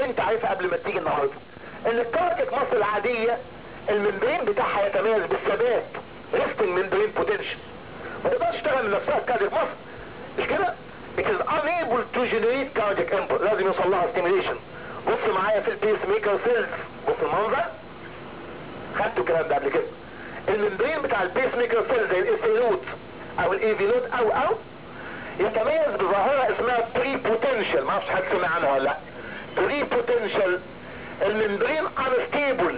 انت عارفها قبل ما تيجي النهارده ان الكارديك مصر العاديه الممبرين بتاعها يتميز بالثبات ريستنج ممبرين بوتنشال ما تقدرش تشتغل من نفسها الكارديك مصر مش كده؟ It is unable to generate cardiac input لازم يوصل لها stimulation بص معايا في البيس ميكر سيلز بص المنظر خدتوا الكلام ده قبل كده الممبرين بتاع البيس ميكر سيلز زي الاستيلوت او الايفيلوت او او يتميز بظاهرة اسمها بري بوتنشال ما اعرفش حد سمع عنها ولا لا بري بوتنشال الممبرين unstable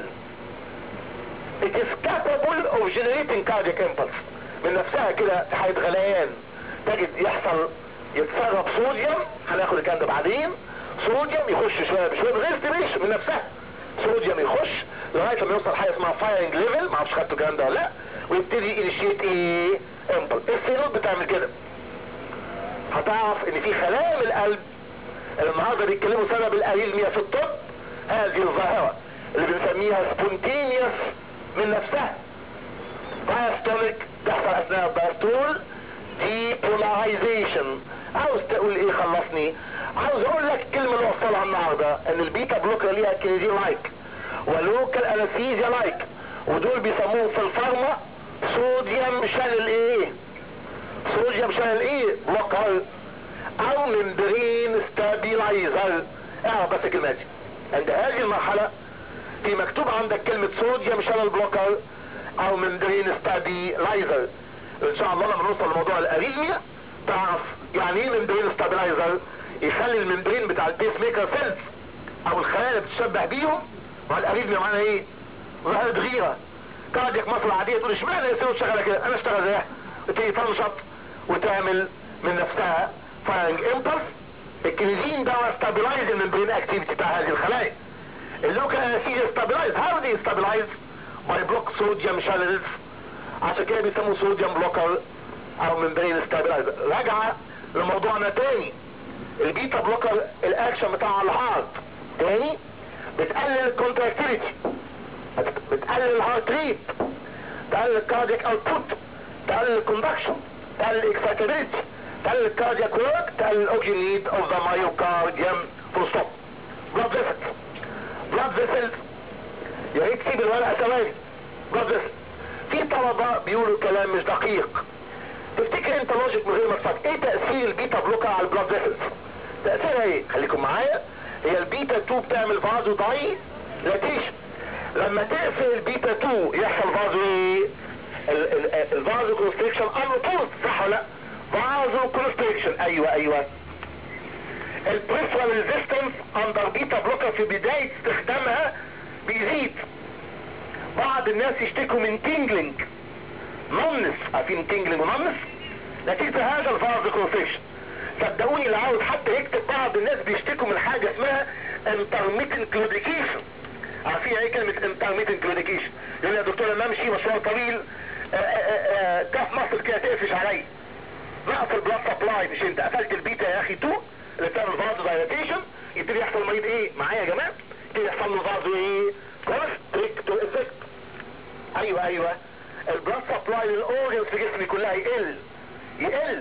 it is capable of generating cardiac impulse من نفسها كده في حالة غليان تجد يحصل يتسرب صوديوم هناخد الكلام ده بعدين صوديوم يخش شويه بشويه من غير ستيميشن من نفسها صوديوم يخش لغايه لما يوصل حاجه اسمها فايرنج ليفل ما اعرفش خدتوا الكلام ده ولا لا ويبتدي انيشيت ايه امبل السيلوت بتعمل كده هتعرف ان في خلايا من القلب اللي النهارده بيتكلموا سبب الاريزميا في الطب هذه الظاهره اللي بنسميها سبونتينيوس من نفسها diastolic تحصل اثناء الدايستول depolarization عاوز تقول ايه خلصني عاوز اقول لك الكلمة اللي وصلها النهاردة ان البيتا بلوكر ليها كينيدي لايك ولوكال انستيزيا لايك ودول بيسموهم في الفارما صوديوم شانل ايه صوديوم شانل ايه بلوكر او ممبرين ستابيلايزر اعرف بس الكلمة دي عند هذه المرحلة في مكتوب عندك كلمة صوديوم شانل بلوكر او ممبرين ستابيلايزر ان شاء الله لما نوصل لموضوع الاريزميا تعرف يعني ايه ممبرين ستابلايزر يخلي الممبرين بتاع البيس ميكر سيلز او الخلايا اللي بتشبه بيهم مع الاريزميا معناها ايه ظهرت غيره كاردياك مصر عاديه تقول اشمعنى السيلز شغاله كده انا اشتغل زيها وتيجي تنشط وتعمل من نفسها فايرنج امبلس الكنيزين ده ستابلايز الممبرين اكتيفيتي بتاع هذه الخلايا اللوكال انستيزيا ستابلايز هاو دي ستابلايز باي بلوك صوديوم شانلز عشان كده بيسموه صوديوم بلوكر او ممبرين ستابلايزر راجعه لموضوعنا تاني البيتا بلوكر الاكشن بتاعها على الهارت تاني بتقلل الكونتراكتيليتي بتقلل الهارت ريت تقلل الكاردياك اوتبوت تقلل الكوندكشن تقلل الاكسايتابيلتي تقلل الكاردياك ورك تقلل الاوكسجين نيد اوف ذا مايوكارديوم فول ستوب بلاد فيسلز بلاد فيسلز يا ريت تسيب الورقه ثواني بلاد فيسلز في طلبة بيقولوا كلام مش دقيق تفتكر انت لوجيك من غير ما تفكر ايه تأثير البيتا بلوكر على البلاد فيسلز تأثيرها ايه خليكم معايا هي البيتا 2 بتعمل فازو ضعيف لاتيشن لما تقفل البيتا 2 يحصل فازو ايه الفازو كونستريكشن انوبوست صح ولا لا فازو كونستريكشن ايوه ايوه البريفرال ريزيستنس اندر بيتا بلوكر في بداية استخدامها بيزيد بعض الناس يشتكوا من تينجلينج نمنس عارفين تينجلينج ونمنس نتيجة هذا الفاز كونفيشن صدقوني اللي عاوز حتى يكتب بعض الناس بيشتكوا من حاجة اسمها انترميتنت كلوديكيشن عارفين ايه كلمة انترميتنت كلوديكيشن يقول يا دكتور لما امشي مشوار طويل كاف مصر كده تقفش عليا نقص البلاد سبلاي مش انت قفلت البيتا يا اخي 2 اللي بتعمل فازو دايلاتيشن يبتدي يحصل المريض ايه معايا يا جماعه يبتدي يحصل له فازو ايه كونستريكتو افكت ايوه ايوه البلاد سبلاي للاورجنز في جسمي كلها يقل يقل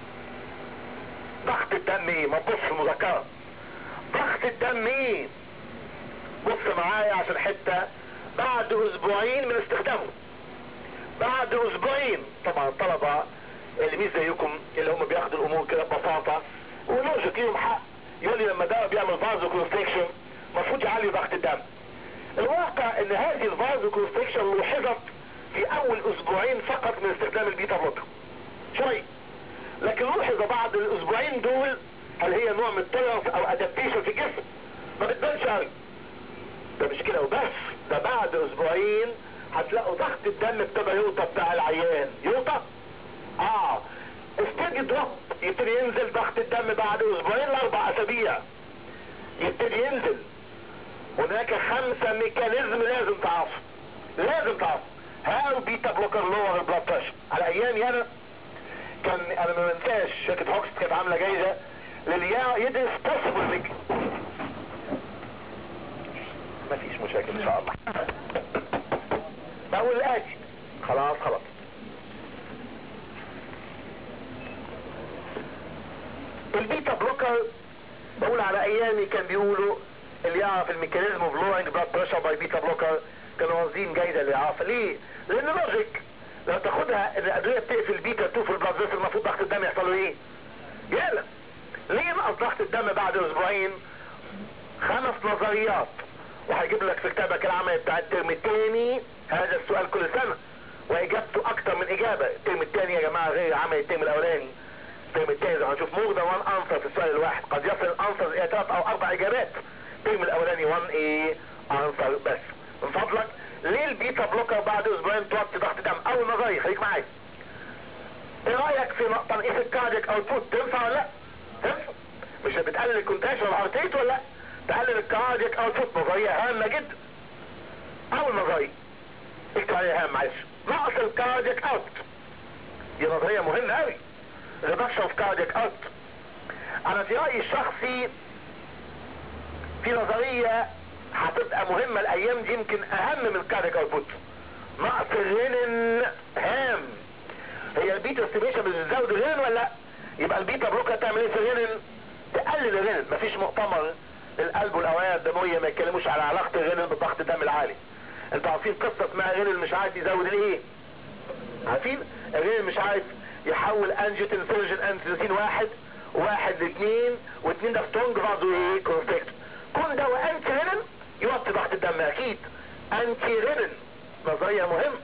ضغط الدم ايه ما تبص في المذكره ضغط الدم ايه بص معايا عشان حته بعد اسبوعين من استخدامه بعد اسبوعين طبعا الطلبه اللي مش زيكم اللي هم بياخدوا الامور كده ببساطه ولوجيك ليهم حق يقول لي لما ده بيعمل فازو كونستريكشن المفروض يعلي ضغط الدم الواقع ان هذه الفازو كونستريكشن لاحظت في اول اسبوعين فقط من استخدام البيتا بلوكر شوي لكن لوحظ بعد الاسبوعين دول هل هي نوع من التولرنس او ادابتيشن في الجسم ما بتبانش قوي ده مش كده وبس ده بعد اسبوعين هتلاقوا ضغط الدم ابتدى يوطى بتاع العيان يوطى اه استدي دروب يبتدي ينزل ضغط الدم بعد اسبوعين لاربع اسابيع يبتدي ينزل هناك خمسة ميكانيزم لازم تعرفها لازم تعرف هاو بيتا بلوكر لور البلاد بريشر على ايامي انا كان انا ما منساش شركة هوكس كانت عاملة جايزة للي يدرس بوسيبل ميك مفيش مشاكل ان شاء الله بقول الاتي خلاص خلاص البيتا بلوكر بقول على ايامي كان بيقولوا اللي يعرف الميكانيزم اوف لورنج بلاد بريشر باي بيتا بلوكر كانوا واخدين جايزه اللي يعرف ليه؟ لان لوجيك لو تاخدها ان الادويه بتقفل بيتا 2 في البلاد فيسل المفروض ضغط الدم يحصل له ايه؟ يقلق ليه نقص ضغط الدم بعد اسبوعين؟ خمس نظريات وهيجيب لك في كتابك العملي بتاع الترم الثاني هذا السؤال كل سنه واجابته اكتر من اجابه الترم الثاني يا جماعه غير عمل الترم الاولاني الترم الثاني زي ما هنشوف مور ذان وان انسر في السؤال الواحد قد يصل الانسر الى ثلاث او اربع اجابات الترم الاولاني 1 ايه انسر بس من فضلك ليه البيتا بلوكر بعد اسبوعين توطي ضغط دم اول نظريه خليك معايا ايه رايك في تنقيص الكاردياك اوتبوت تنفع ولا لا؟ تنفع مش بتقلل الكونتراكشن والهارت ريت ولا لا؟ تقلل الكاردياك اوتبوت نظريه هامه جدا اول نظريه اكتب عليها هام معلش نقص الكاردياك اوت دي نظريه مهمه قوي ريدكشن اوف كاردياك اوت انا في رايي الشخصي في نظريه هتبقى مهمه الايام دي يمكن اهم من الكاردياك اوتبوت نقص الرينين هام هي البيتا ستيميشن بتزود الرينين ولا لا يبقى البيتا بلوكر تعمل ايه في الرينين تقلل الرينين مفيش مؤتمر للقلب والاوعيه الدمويه ما يتكلموش على علاقه الرينين بالضغط الدم العالي انتوا عارفين قصه اسمها الرينين مش عارف يزود الايه عارفين الرينين مش عارف يحول انجيوتنسيرجن انسلسين واحد واحد لاثنين واثنين ده سترونج بعضه ايه كونستريكت كون ده وانتي رينين يوطي ضغط الدم اكيد انتي رينين نظريه مهمه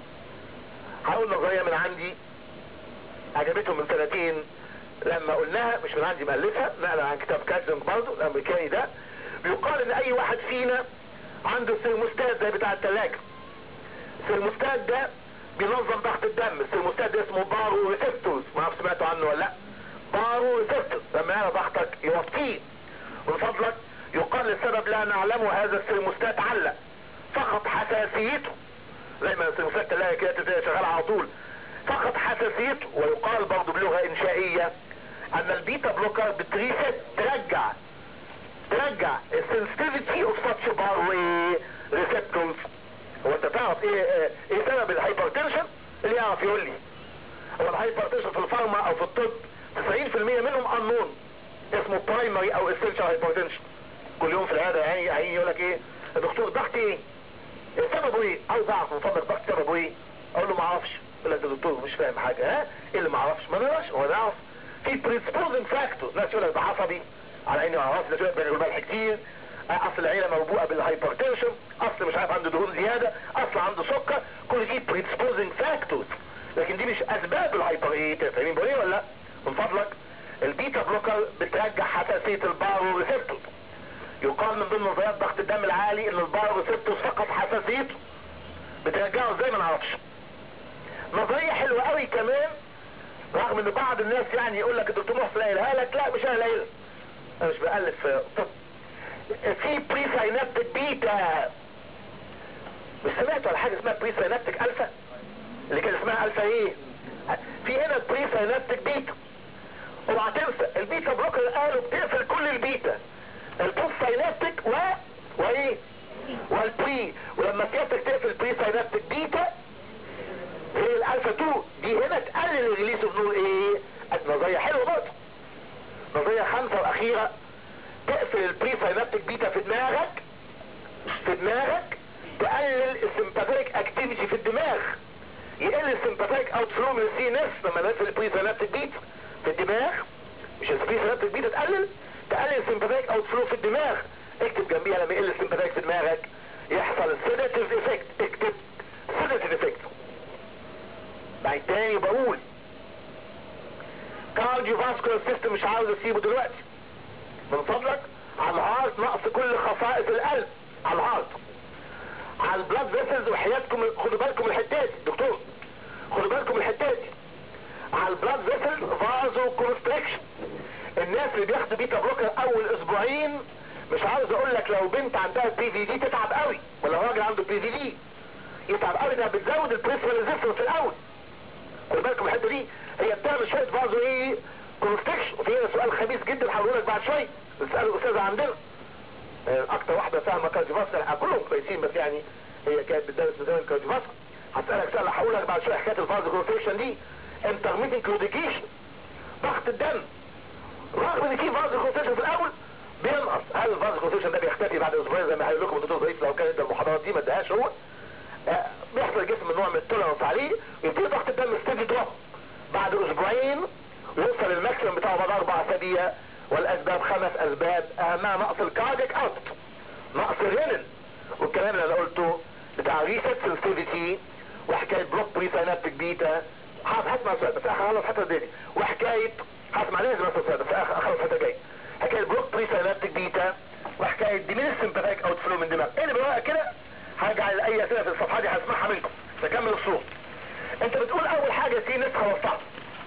هقول نظريه من عندي عجبتهم من سنتين لما قلناها مش من عندي مؤلفها نقل عن كتاب كاتلينج برضه الامريكاني ده بيقال ان اي واحد فينا عنده سيرموستات زي بتاع الثلاجه السيرموستات ده بينظم ضغط الدم السيرموستات ده اسمه بارو ريسبتورز ما اعرف سمعتوا عنه ولا لا بارو ريسبتورز لما يعلى ضغطك يوطيه من فضلك يقال لسبب لا نعلمه هذا السيرموستات علق فقط حساسيته زي ما السيرموستات الثلاجه كده شغاله على طول فقط حساسيته ويقال برضه بلغه انشائيه ان البيتا بلوكر بتريست ترجع ترجع السنسيتيفيتي اوف ساتش باروي ريسبتورز هو انت تعرف ايه ايه سبب الهايبرتنشن اللي يعرف يقول لي هو الهايبرتنشن في الفارما او في الطب 90% منهم انون اسمه برايمري او اسينشال هايبرتنشن كل يوم في العياده يعني يعني يقول لك ايه يا دكتور ضغطي ايه؟ سببه ايه؟ عاوز اعرف من فضلك ضغط سببه ايه؟ اقول له ما اعرفش يقول لك يا دكتور مش فاهم حاجه ها؟ ايه اللي ما اعرفش؟ ما نعرفش هو نعرف في بريسبوزنج فاكتور ناس يقول لك ده عصبي على عيني وعلى راسي ناس يقول لك بياكل ملح كتير اصل العيله مربوطه بالهايبرتنشن اصل مش عارف عنده دهون زياده اصل عنده سكر كل دي بريسبوزنج فاكتورز لكن دي مش اسباب الهايبر ايه فاهمين بقول ايه ولا لا؟ من فضلك البيتا بلوكر بترجع حساسيه البارو ريسبتور يقال من ضمن نظريات ضغط الدم العالي ان البارو ريسبتور فقط حساسيته بترجعه ازاي ما نعرفش نظريه حلوه قوي كمان رغم ان بعض الناس يعني يقول لك الدكتور محسن قايلها لك لا مش انا قايلها انا مش بألف في طب في بري ساينابتيك بيتا مش سمعتوا على حاجه اسمها بري ساينابتيك الفا اللي كان اسمها الفا ايه في هنا بري ساينابتيك بيتا اوعى تنسى البيتا بلوكر قالوا بتقفل كل البيتا البوست ساينابتيك و وايه والبري ولما سيادتك تقفل بري ساينابتيك بيتا هي الالفا 2 دي هنا تقلل الريليس اوف نور ايه نظريه حلوه برضه نظريه خامسه واخيره تقفل البري ساينابتيك بيتا في دماغك في دماغك تقلل السمباثيك اكتيفيتي في الدماغ يقل السمباثيك اوت فلو من السي ان اس لما نقفل البري ساينابتيك بيتا في الدماغ مش البري ساينابتيك بيتا تقلل تقلل السمباثيك اوت فلو في الدماغ اكتب جنبيها لما يقل السمباثيك في دماغك يحصل سيداتيف افكت اكتب سيداتيف افكت بعد تاني بقول كارديو فاسكولار سيستم مش عاوز اسيبه دلوقتي من فضلك على الهارت نقص كل خصائص القلب على الهارت على البلاد فيسلز وحياتكم خدوا بالكم من الحتات دكتور خدوا بالكم من الحتات على البلاد فيسلز فازو كونستريكشن الناس اللي بياخدوا بيتا بلوكر اول اسبوعين مش عاوز اقول لك لو بنت عندها بي في دي تتعب قوي ولا راجل عنده بي في دي يتعب قوي انها بتزود البريسوال ريزيستنس في الاول خد بالكم الحته دي هي بتعمل شويه فازو ايه كونستكشن وفي هنا سؤال خبيث جدا هقوله لك بعد شويه بتساله الاستاذه عندنا اكتر واحده فاهمه كارديوفاسكولار كلهم كويسين بس يعني هي كانت بتدرس مثلا كارديوفاسكولار هسالك سؤال هقول لك بعد شويه حكايه الفازو كونستكشن دي انترميتنج كلوديكيشن ضغط الدم رغم ان في فازو كونستكشن في الاول بينقص هل الفاز كونستريكشن ده بيختفي بعد اسبوعين زي ما هيقول لكم الدكتور ضعيف لو كان ادى المحاضرات دي ما ادهاش هو آه، بيحصل الجسم نوع من التولرنس عليه يبتدي ضغط الدم ستيدي دروب بعد اسبوعين يوصل الماكسيمم بتاعه بعد اربع اسابيع والاسباب خمس اسباب اهمها نقص الكارديك اوت نقص الرينين والكلام اللي انا قلته بتاع ريست سنسيتيفيتي وحكايه بلوك بري ساينابتيك بيتا هسمع السؤال بس هخلص الحته دي وحكايه هسمع لازم اسمع السؤال بس اخلص الحته جاي حكايه بلوك بري ساينابتيك بيتا وحكايه ديمين سمباثيك اوت فلو من دماغ اللي بقى كده هرجع لاي اسئله في الصفحه دي هسمعها منكم نكمل الصوت انت بتقول اول حاجه سي نسخه وسطها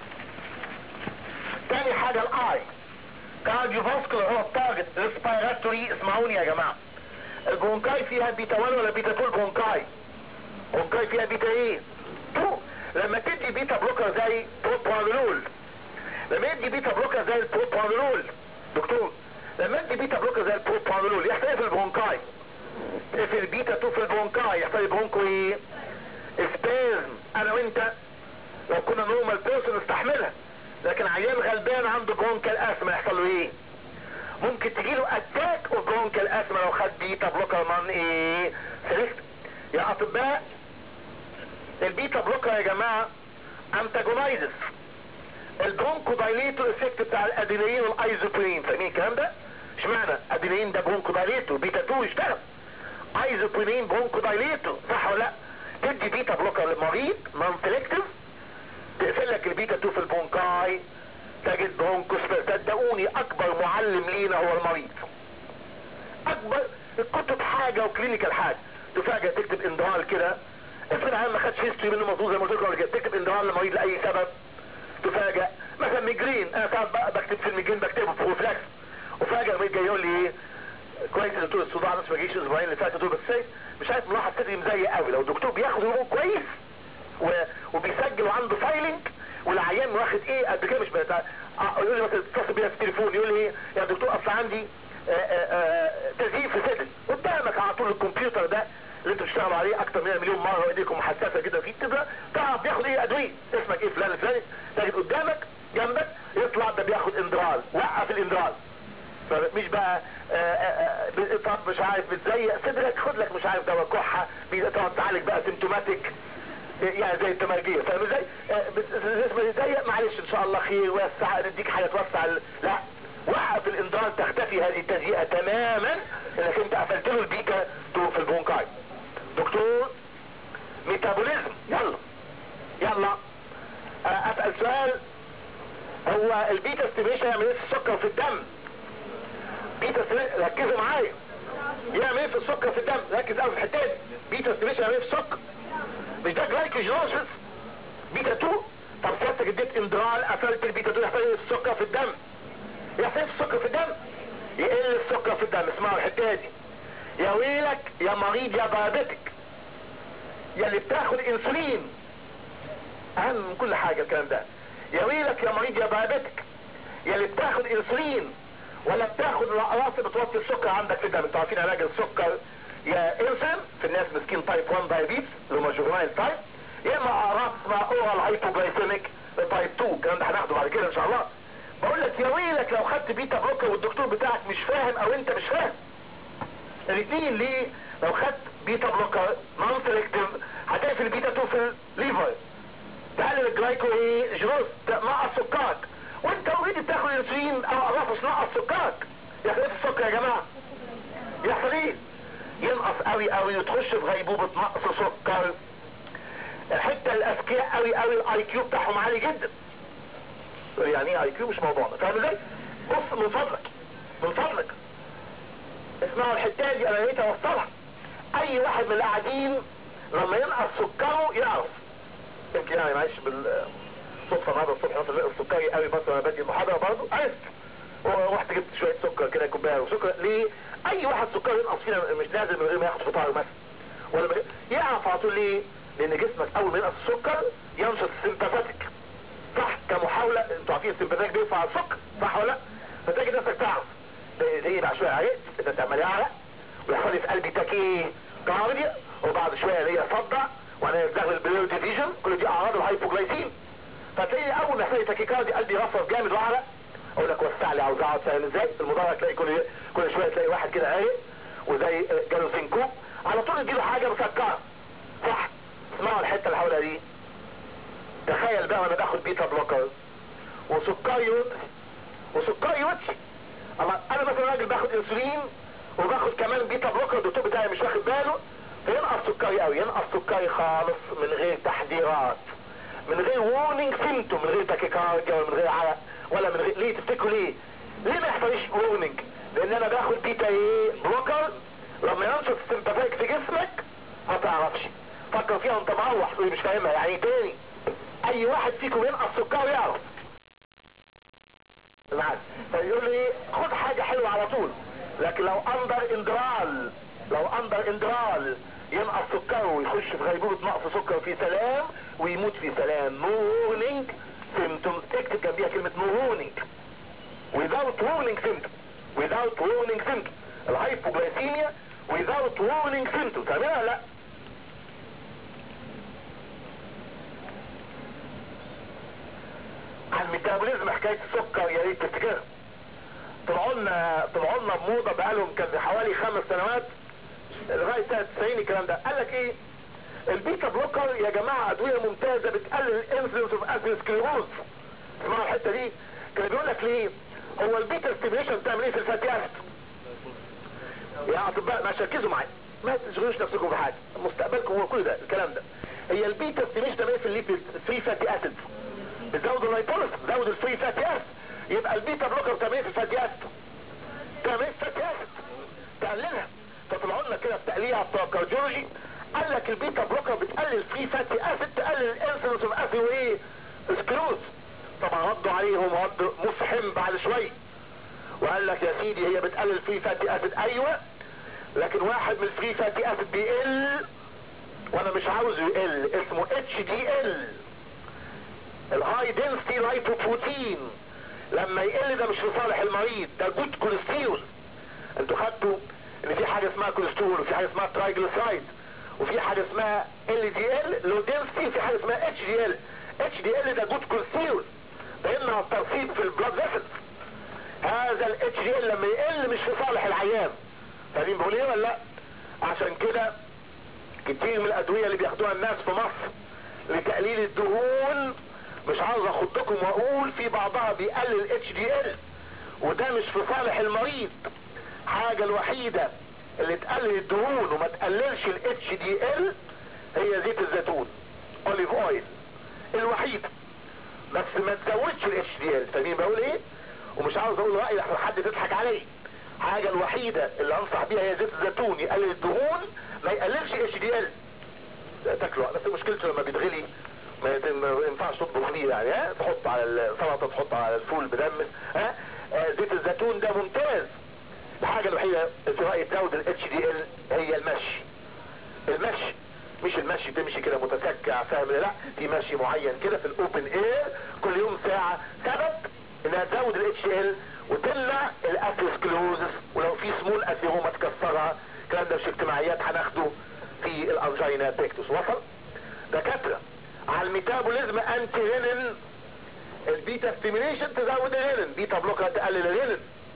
تاني حاجه الاي كارديو فاسكولار هو التارجت ريسبيراتوري اسمعوني يا جماعه البرونكاي فيها بيتا 1 ولا بيتا 2 البرونكاي برونكاي فيها بيتا ايه 2 لما تدي بيتا بلوكر زي بروبانولول لما يدي بيتا بلوكر زي البروبانولول دكتور لما ادي بيتا بلوكر زي البروبانولول يحصل ايه في البرونكاي في البيتا 2 في البرونكاي يحصل برونكو ايه سبازم انا وانت لو كنا نورمال بيرسون نستحملها لكن عيان غلبان عنده برونكال اسما يحصل له ايه ممكن تجيله اتاك اوف برونكال اسما لو خد بيتا بلوكر من ايه سيريست يا اطباء البيتا بلوكر يا جماعه انتاجونايزس البرونكو دايليتور افكت بتاع الادينين والايزوبرين فاهمين الكلام ده اشمعنى ادينين ده برونكو دايليتور بيتا 2 يشتغل ايزوبرين برونكو دايليتور صح ولا لا تدي بيتا بلوكر للمريض نون سيلكتيف تقفل لك البيتا 2 في البرونكاي تجد برونكوس صدقوني اكبر معلم لينا هو المريض اكبر الكتب حاجه وكلينيكال حاجه تفاجئ تكتب اندرال كده افرض عيان ما خدش هيستوري منه مظبوط زي ما قلت لكم قبل كده تكتب اندرال للمريض لاي سبب تفاجئ مثلا ميجرين انا ساعات بقى بكتب في الميجرين بكتبه بروفلاكس وفجاه المريض جاي يقول لي ايه كويس يا دكتور الصداع نفسه ما جيش الاسبوعين اللي فاتوا دول بس شايف مش عارف ملاحظ صدري مزيق قوي لو الدكتور بياخد هرمون كويس و... وبيسجل وعنده فايلنج والعيان واخد ايه قد كده مش بتاع آه، يقول لي مثلا اتصل بيا في التليفون يقول لي ايه يا دكتور اصل عندي آه، آه، آه، تزييق في صدري قدامك على طول الكمبيوتر ده اللي انتوا بتشتغلوا عليه اكتر من مليون مره وايديكم حساسه جدا فيه تبقى تعرف بياخد ايه ادويه اسمك ايه فلان الفلاني تجد قدامك جنبك يطلع ده بياخد اندرال وقف الاندرال مش بقى آه، آه، آه، طب مش عارف بتزيق صدرك خد لك مش عارف دواء كحه تقعد تعالج بقى سيمتوماتيك يعني زي التمرجية فاهم ازاي؟ آه، بت- الجسم يضيق معلش ان شاء الله خير وسع نديك حاجه توسع ال- لا وقف الاندرال تختفي هذه التزيئه تماما انك انت قفلت له البيتا تو في البرونكاي دكتور ميتابوليزم يلا يلا آه، اسال سؤال هو البيتا ستيميشن يعمل ايه في السكر في الدم؟ بيتا ستيميشن ركزوا معايا يعمل ايه في السكر في الدم؟ ركز قوي في الحته دي بيتا ستيميشن يعمل ايه في السكر؟ مش ده جلايكوجينوسيس بيتا 2 طب سيادتك اديت اندرال قفلت البيتا 2 يحصل ايه في السكر في الدم؟ يحصل ايه في السكر في الدم؟ يقل السكر في الدم اسمعوا الحته دي يا ويلك يا مريض يا بابتك يا اللي بتاخد انسولين اهم من كل حاجه الكلام ده يا ويلك يا مريض يا بابتك يا اللي بتاخد انسولين ولا بتاخد الاقراص بتوطي السكر عندك في الدم انتوا عارفين علاج السكر يا انسان في الناس مسكين تايب 1 دايابيتس اللي هم جوفنايل تايب يا اما اقراص اسمها اورال هايبوجلايسيميك تايب 2 الكلام ده هناخده بعد كده ان شاء الله بقول لك يا ويلك لو خدت بيتا بلوكر والدكتور بتاعك مش فاهم او انت مش فاهم الاثنين ليه لو خدت بيتا بلوكر نون سيلكتيف هتقفل البيتا 2 في الليفر تقلل الجلايكو ايه جلوس نقص سكرك وانت اوريدي بتاخد انسولين او اقراص نقص سكرك يحصل ايه في السكر يا جماعه يحصل ايه ينقص قوي قوي وتخش في غيبوبه نقص سكر الحته الاذكياء قوي قوي الاي كيو بتاعهم عالي جدا يعني ايه اي كيو مش موضوعنا فاهم ازاي بص من فضلك من فضلك اسمعوا الحته دي انا ريت اوصلها اي واحد من القاعدين لما ينقص سكره يعرف يمكن يعني معلش بالصدفه النهارده الصبح مثلا السكري قوي بس وانا بادي المحاضره برضه عرفت ورحت جبت شويه سكر كده كوبايه وسكر ليه؟ اي واحد سكر ينقص فينا مش لازم من غير ما ياخد فطار مثلا ولا من غير- يعرف على طول ليه؟ لان جسمك اول ما ينقص السكر ينشط السمباثيك صح كمحاوله انتوا عارفين السمباثيك بيرفع السكر صح ولا لا؟ فتجد نفسك تعرف زي زي بعد شويه عرقت اذا انت عمال يعرق ويحصل لي في قلبي تاكي كارديا وبعد شويه ليا صدع وانا يزدغل البليو ديفيجن كل دي اعراض الهايبوجلايسين فتلاقي اول ما يحصل لي تاكيكاردي قلبي يرفرف جامد واعرق اقول لك وسع لي عاوز اقعد فاهم ازاي في المدرج تلاقي كل كل شويه تلاقي واحد كده قايم وزي جاله سنكوب على طول يديله حاجه مسكره صح اسمعوا الحته اللي حواليها دي تخيل بقى وانا باخد بيتا بلوكر وسكري يوطي وسكري يوطي اما انا مثلا راجل باخد انسولين وباخد كمان بيتا بلوكر الدكتور بتاعي مش واخد باله فينقص سكري قوي ينقص سكري خالص من غير تحذيرات من غير وورنينج سيمتوم من غير تاكيكارديا ولا من غير عرق ولا من غير ليه تفتكروا ليه؟ ليه ما يحصلش وورنينج؟ لان انا باخد بيتا ايه بلوكر لما ينشط السمباثيك في جسمك ما تعرفش فكر فيها وانت مروح تقول مش فاهمها يعني تاني اي واحد فيكم ينقص سكر يعرف معاك فيقول لي خد حاجة حلوة على طول لكن لو اندر اندرال لو اندر اندرال ينقص سكر ويخش في غيبوبة نقص سكر في سلام ويموت في سلام نو warning symptoms اكتب جنبيها كلمة نو warning without warning symptoms without warning symptoms الهايبوغلايسيميا without warning symptoms فاهمينها لا عن الميتابوليزم حكاية السكر يا ريت تفتكرها طلعوا لنا طلعوا لنا بموضة بقالهم كان حوالي خمس سنوات لغاية سنة 90 الكلام ده قال لك ايه البيتا بلوكر يا جماعة ادوية ممتازة بتقلل الانفلونس اوف اثيروسكليروز اسمعوا الحتة دي كان بيقول لك ليه هو البيتا ستيميشن بتعمل ايه في الفاتي اسيد يا اطباء ما تركزوا معايا ما تشغلوش نفسكم بحاجة مستقبلكم هو كل ده الكلام ده هي البيتا ستيميشن بتعمل ايه في الليبيد فري فاتي اسيد بتزود اللايبوليس بتزود الفري فاتي اسيد يبقى البيتا بلوكر بتعمل ايه في الفاتي اسيد بتعمل ايه في الفاتي اسيد تقللها فطلعوا لنا كده التقليع بتوع الكارديولوجي قال لك البيتا بلوكر بتقلل فري فاتي اسيد تقلل الانسولين اوف اسيد وايه سكلوز طبعا ردوا عليهم رد مفحم بعد شويه وقال لك يا سيدي هي بتقلل فري فاتي اسيد ايوه لكن واحد من الفري فاتي اسيد بيقل وانا مش عاوزه يقل اسمه اتش دي ال الهاي دنسيتي لايبوبروتين لما يقل ده مش في صالح المريض ده جود كوليسترول انتوا خدتوا ان في حاجه اسمها كوليسترول وفي حاجه اسمها ترايجليسرايد وفي حاجه اسمها ال دي ال لو دنسيتي وفي حاجه اسمها اتش دي ال اتش دي ال ده جود كوليسترول ده يمنع الترسيب في البلاد فيسلز هذا الاتش دي ال لما يقل مش في صالح العيان فاهمين بقول ايه ولا لا عشان كده كتير من الادويه اللي بياخدوها الناس في مصر لتقليل الدهون مش عاوز اخدكم واقول في بعضها بيقلل اتش دي ال وده مش في صالح المريض حاجة الوحيدة اللي تقلل الدهون وما تقللش الاتش دي ال هي زيت الزيتون اوليف اويل الوحيد بس ما تزودش الاتش دي ال فاهمين بقول ايه ومش عاوز اقول رأي لحسن حد تضحك عليه حاجة الوحيدة اللي انصح بيها هي زيت الزيتون يقلل الدهون ما يقللش اتش دي ال تاكله بس مشكلته لما بيتغلي ما ينفعش تطبخ فيه يعني ها تحط على السلطه تحط على الفول بدمس ها آه زيت الزيتون ده ممتاز الحاجه الوحيده في رايي تزود الاتش دي ال هي المشي المشي مش المشي تمشي كده متسكع فاهم لا في مشي معين كده في الاوبن اير كل يوم ساعه سبب انها تزود الاتش دي ال وتمنع الاثيروسكلوزس ولو في سمول اثيروما تكسرها الكلام ده مش اجتماعيات هناخده في الانجينا بيكتوس وصل دكاتره على الميتابوليزم انتي رينين البيتا ستيميليشن تزود الرينين بيتا بلوكر تقلل الرينين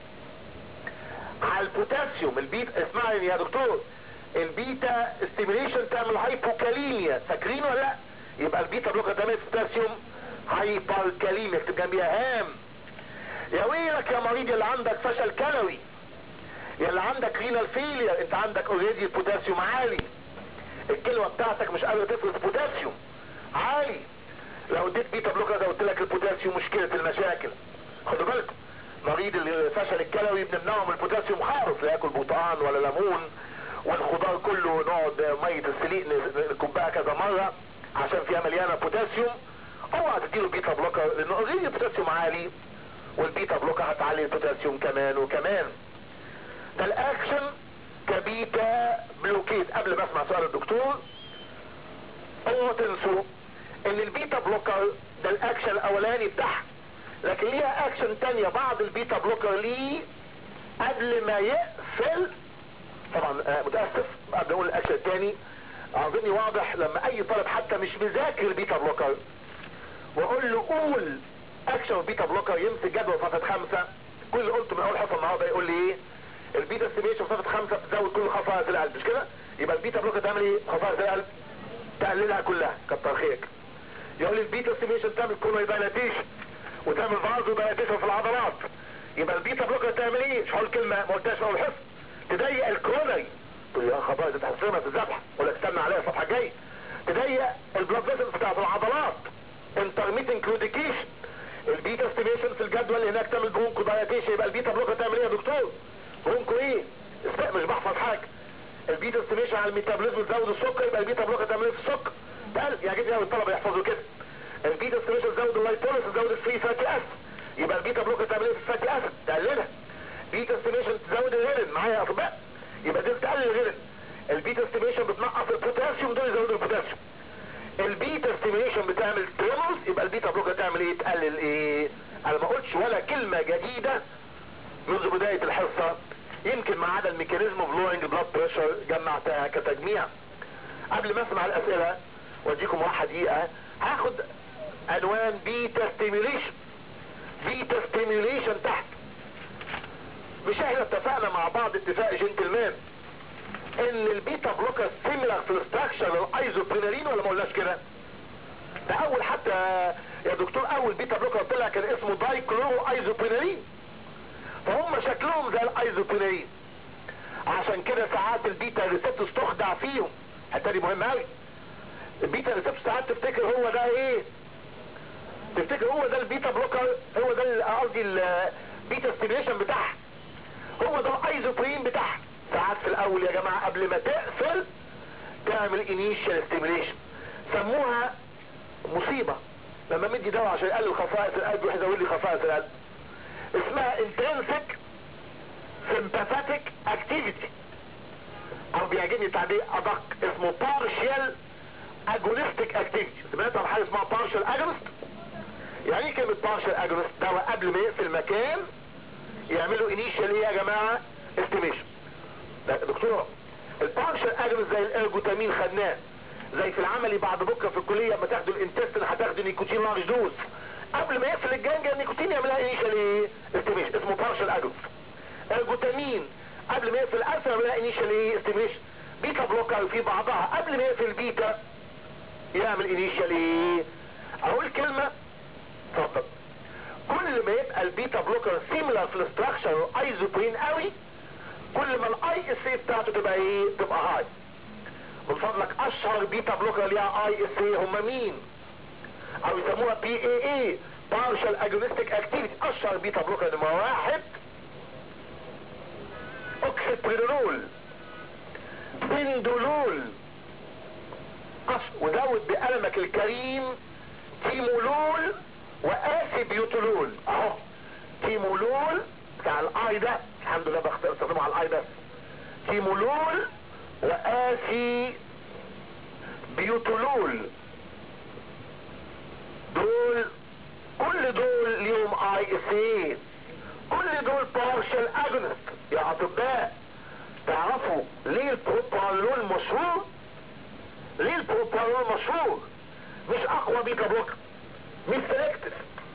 على البوتاسيوم البيتا اسمعني يا دكتور البيتا ستيميليشن تعمل هايبوكاليميا فاكرين ولا لا يبقى البيتا بلوكر تعمل بوتاسيوم هايبركاليميا اكتب جنبيها هام يا ويلك يا مريض اللي عندك فشل كلوي يا اللي عندك رينال فيلير انت عندك اوريدي البوتاسيوم عالي الكلوه بتاعتك مش قادره تفرز بوتاسيوم عالي لو اديت بيتا بلوكر ده قلت لك البوتاسيوم مشكله المشاكل خدوا بالكم مريض الفشل الكلوي بنمنعه من البوتاسيوم خالص لا ياكل برتقان ولا ليمون والخضار كله نقعد ميه السليق نكبها كذا مره عشان فيها مليانه بوتاسيوم اوعى تديله بيتا بلوكر لانه اوريدي البوتاسيوم عالي والبيتا بلوكر هتعلي البوتاسيوم كمان وكمان ده الاكشن كبيتا بلوكيت قبل ما اسمع سؤال الدكتور اوعوا تنسوا ان البيتا بلوكر ده الاكشن الاولاني بتاعها لكن ليها اكشن تانية بعض البيتا بلوكر ليه قبل ما يقفل طبعا آه متاسف قبل اقول الاكشن التاني اظني واضح لما اي طالب حتى مش مذاكر البيتا بلوكر واقول له قول اكشن بيتا بلوكر يمسك جدول صفحه خمسه كل اللي قلته من اول حصه النهارده يقول لي ايه البيتا ستيميشن صفحه خمسه بتزود كل خصائص القلب مش كده يبقى البيتا بلوكر تعمل ايه خصائص القلب تقللها كلها كتر خيرك يقول لي البيتا ستيميشن تعمل كونوي دايلاتيشن وتعمل فازو دايلاتيشن في العضلات يبقى البيتا بلوكر تعمل ايه مش هقول كلمه ما قلتهاش في اول حصه تضيق الكورونري تقول يا خبر ده تحسنها في الذبح ولا استنى عليها الصفحه الجايه تضيق البلاد فيسلز بتاعت العضلات انترميتنج كلوديكيشن البيتا ستيميشن في الجدول اللي هناك تعمل برونكو دايلاتيشن يبقى البيتا بلوكر تعمل ايه يا دكتور برونكو ايه است- مش بحفظ حاجه البيتا ستيميشن على الميتابوليزم تزود السكر يبقى البيتا بلوكر تعمل ايه في السكر تقل يعجبني قوي الطلبه يحفظوا كده البيتا ستيميشن تزود اللايبوليس تزود الفري فاتي اسيد يبقى البيتا بلوكر تعمل ايه في الفاتي اسيد تقللها بيتا ستيميشن تزود الغلن معايا يا اطباء يبقى دي تقلل الغلن البيتا ستيميشن بتنقص البوتاسيوم دول يزودوا البوتاسيوم البيتا ستيميشن بتعمل تريمولز يبقى البيتا بلوكر تعمل ايه تقلل ايه انا ما قلتش ولا كلمه جديده منذ بدايه الحصه يمكن ما عدا الميكانيزم اوف لوينج بلاد بريشر جمعتها كتجميع قبل ما اسمع الاسئله واديكم واحد دقيقه هاخد عنوان بيتا ستيميوليشن بيتا ستيميوليشن تحت مش احنا اتفقنا مع بعض اتفاق جنتلمان ان البيتا بلوكر سيميلر في الاستراكشر للايزوبرينالين ولا ما قلناش كده ده اول حتى يا دكتور اول بيتا بلوكر طلع كان اسمه دايكلورو ايزوبرينالين فهم شكلهم زي الايزوبرينالين عشان كده ساعات البيتا ريسبتورز تخدع فيهم الحته دي مهمه قوي البيتا ريسبتورز ساعات تفتكر هو ده ايه تفتكر هو ده البيتا بلوكر هو ده ال- قصدي البيتا ستيميشن بتاعها هو ده الايزوبرين بتاعها ساعات في الاول يا جماعه قبل ما تقفل تعمل انيشال ستيميليشن سموها مصيبه لما مدي دواء عشان يقلل خصائص القلب يروح يزود لي خصائص القلب اسمها intrinsic sympathetic activity او بيعجبني تعبير ادق اسمه partial agonistic activity سمعت عن حاجه اسمها partial agonist يعني ايه كلمه partial agonist دواء قبل ما يقفل مكان يعملوا انيشال ايه يا جماعه استيميشن دكتور البارشال اجنس زي الارجوتامين خدناه زي في العملي بعد بكره في الكليه لما تاخدوا الانتستين هتاخدوا نيكوتين لارج دوز قبل ما يقفل الجنجه النيكوتين يعملها انيشال ايه استيميشن اسمه بارشال اجنس ارجوتامين قبل ما يقفل الالفا يعملها انيشال ايه استيميشن بيتا بلوكر في بعضها قبل ما يقفل بيتا يعمل انيشال ايه اقول كلمه اتفضل كل ما يبقى البيتا بلوكر سيميلر في الاستراكشر ايزوبرين قوي كل ما الاي اس اي بتاعته تبقى ايه تبقى هاي من فضلك اشهر بيتا بلوكر ليها اي اس اي هم مين او يسموها بي اي اي بارشال اجونستيك اكتيفيتي اشهر بيتا بلوكر نمرة واحد اوكسيبرينول بندولول أش- وزود بقلمك الكريم تيمولول واسيبيوتولول اهو تيمولول بتاع الاي ده الحمد لله بخت- بستخدمه على الاي بس تيمولول واسي بيوتولول دول كل دول ليهم اي اس اي كل دول بارشال اجونست يا اطباء تعرفوا ليه البروبانول مشهور ليه البروبانول مشهور مش اقوى بيتا بلوكر مش سلكتف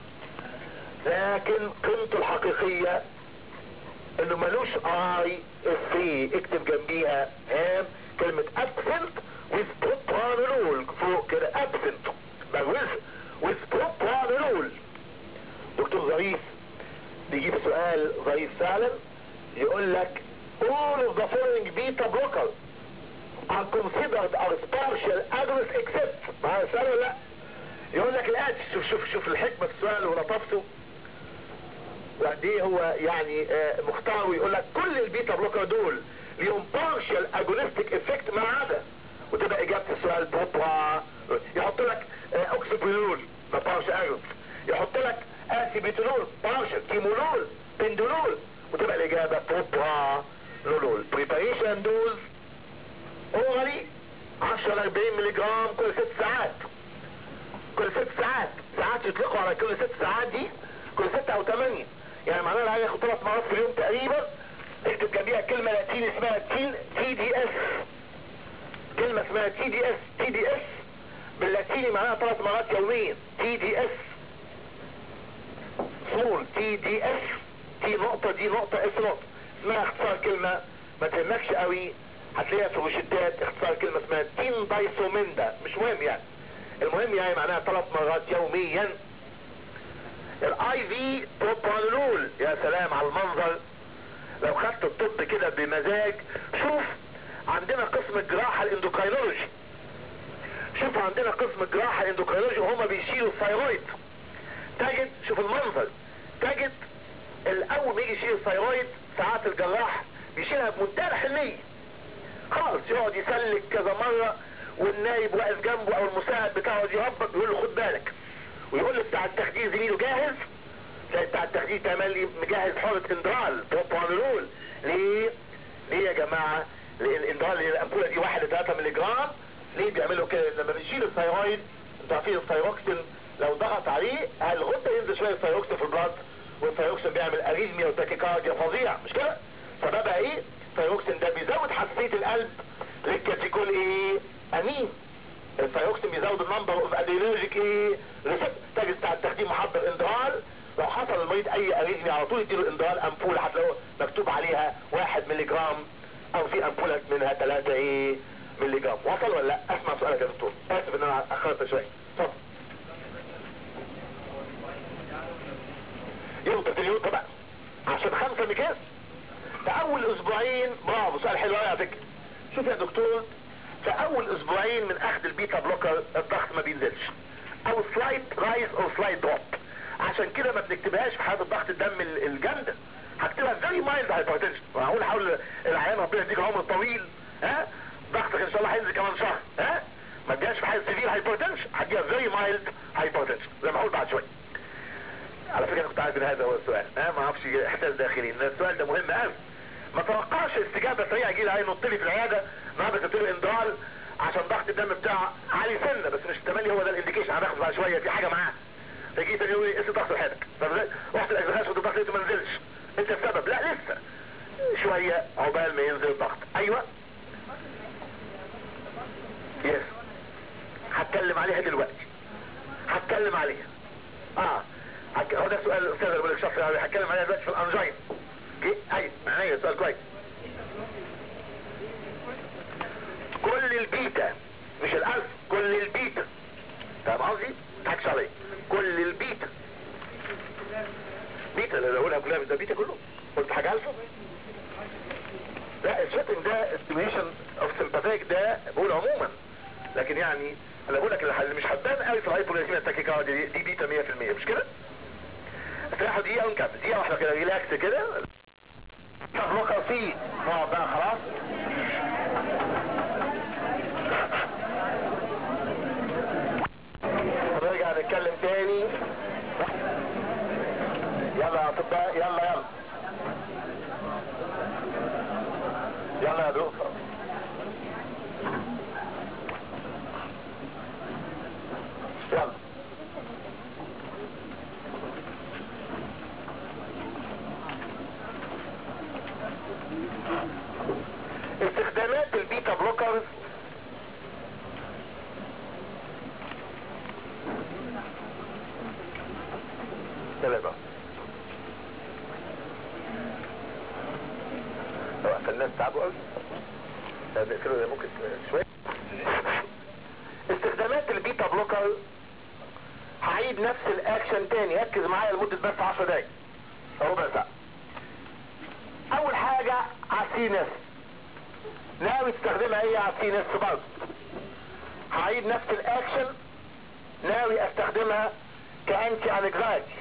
لكن قيمته الحقيقية انه ملوش اي اس سي اكتب جنبيها هام كلمة absent with propranolol فوق كده absent بجوز with propranolol دكتور ظريف بيجيب سؤال ظريف فعلا يقول لك all of the following beta blockers are considered as partial agonists except معايا السؤال ولا لا يقول لك الآتي شوف شوف شوف الحكمة في السؤال ولطفته وقد ايه هو يعني آه، مختار ويقول لك كل البيتا بلوكر دول ليهم بارشال اجونستيك افكت ما عدا وتبقى اجابه السؤال بروبا يحط لك آه، اوكسيبرينول ده بارشال اجونست يحط لك اسيبيتولول بارشال كيمولول بندولول وتبقى الاجابه بروبا لولول بريباريشن دوز اورالي 10 ل 40 ملي جرام كل ست ساعات كل ست ساعات ساعات يطلقوا على كل ست ساعات دي كل ستة او ثمانية يعني معناها اللي هياخد ثلاث مرات في اليوم تقريبا اكتب جنبيها كلمة لاتيني اسمها تي تي دي اس كلمة اسمها تي دي اس تي دي اس باللاتيني معناها ثلاث مرات يوميا تي دي اس سمول تي دي اس تي نقطة دي نقطة اس نقطة اسمها اختصار كلمة ما تهمكش قوي هتلاقيها في روشتات اختصار كلمة اسمها تين دايسوميندا مش مهم يعني المهم يعني معناها ثلاث مرات يوميا الاي في بروبانول يا سلام على المنظر لو خدت الطب كده بمزاج شوف عندنا قسم الجراحة الاندوكرينولوجي شوف عندنا قسم الجراحة الاندوكرينولوجي وهما بيشيلوا الثايرويد تجد شوف المنظر تجد الاول ما يجي يشيل الثايرويد ساعات الجراح بيشيلها بمنتهى الحنية خالص يقعد يسلك كذا مرة والنايب واقف جنبه او المساعد بتاعه يهبط بيقول له خد بالك ويقول له بتاع التخدير زميله جاهز تلاقي بتاع التخدير تملي مجهز حالة اندرال بروبانولول ليه؟ ليه يا جماعة؟ لان الاندرال الامبولة دي 1 3 مللي جرام ليه بيعملوا كده لما بنشيل الثايرويد انتوا عارفين الثايروكسين لو ضغط عليه الغدة ينزل شوية الثايروكسين في البلاد والثايروكسين بيعمل اريزميا وتاكيكارديا فظيع مش كده؟ سببها ايه؟ الثايروكسين ده بيزود حساسية القلب للكاتيكول ايه؟ امين الثايروكسين بيزود النمبر اوف ادينرجيك ايه؟ ريسبت تجد بتاع التخدير محضر اندرال لو حصل المريض اي اريزميا على طول يديله اندرال امبولة هتلاقوه مكتوب عليها 1 مللي جرام او في امبولة منها 3 ايه؟ مللي جرام وصل ولا لا؟ اسمع سؤالك يا دكتور اسف ان انا اخرت شوية اتفضل يوطى اليوطى بقى عشان خمسة مكاس في اول اسبوعين برافو سؤال حلو قوي على فكره شوف يا دكتور في اول اسبوعين من اخذ البيتا بلوكر الضغط ما بينزلش او سلايد رايز او سلايد دروب عشان كده ما بنكتبهاش في حاله ضغط الدم ال- الجامده هكتبها فيري مايلد هايبرتنشن وهقول حاول العيان ربنا يديك عمر طويل ها ضغطك ان شاء الله هينزل كمان شهر ها ما تجيش في حاله سيفير هايبرتنشن هتجيها فيري مايلد هايبرتنشن زي ما هقول بعد شويه على فكره انا كنت عارف ان هذا هو السؤال ها ما اعرفش احساس داخلي ان السؤال ده مهم قوي ما توقعش استجابه سريعه يجي لي عيل ينط لي في العياده النهارده كتبت له اندرال عشان ضغط الدم بتاعه عالي سنه بس مش تملي هو ده الانديكيشن هناخد بعد شويه في حاجه معاه فجي تاني يقول لي قيس ضغط لحالك رحت الاجزخاش خد الضغط لقيته ما نزلش انت السبب لا لسه شويه عقبال ما ينزل الضغط ايوه يس هتكلم عليها دلوقتي هتكلم عليها اه هك- هو ده سؤال الاستاذ اللي بيقول لك شخص هتكلم عليها دلوقتي في الانجين اوكي ايوه معايا سؤال كويس كل البيتا مش الالف كل البيتا فاهم قصدي؟ تضحكش عليا كل البيتا بيتا اللي اقولها كلها ده بيتا كله قلت حاجه الفا لا الشيتنج ده استيميشن اوف سمباثيك ده بقول عموما لكن يعني انا بقول لك اللي مش هتبان قوي في الهايبوغليسيميا التاكيكارديا دي, دي بيتا 100% مش كده؟ استراحوا دقيقه ونكمل دقيقه واحده كده ريلاكس كده تفرقه فيه نقعد بقى خلاص نرجع نتكلم تاني يلا يا اطباء يلا يلا يلا يا دكتور يلا استخدامات البيتا بلوكرز ثلاثة لو الناس تعبوا قوي لا بيقفلوا ممكن شوية استخدامات البيتا بلوكر هعيد نفس الاكشن تاني ركز معايا لمدة بس 10 دقايق أو ربع ساعة اول حاجة عسينس ناوي تستخدمها ايه عسينس برضه هعيد نفس الاكشن ناوي استخدمها كانتي انكزايتي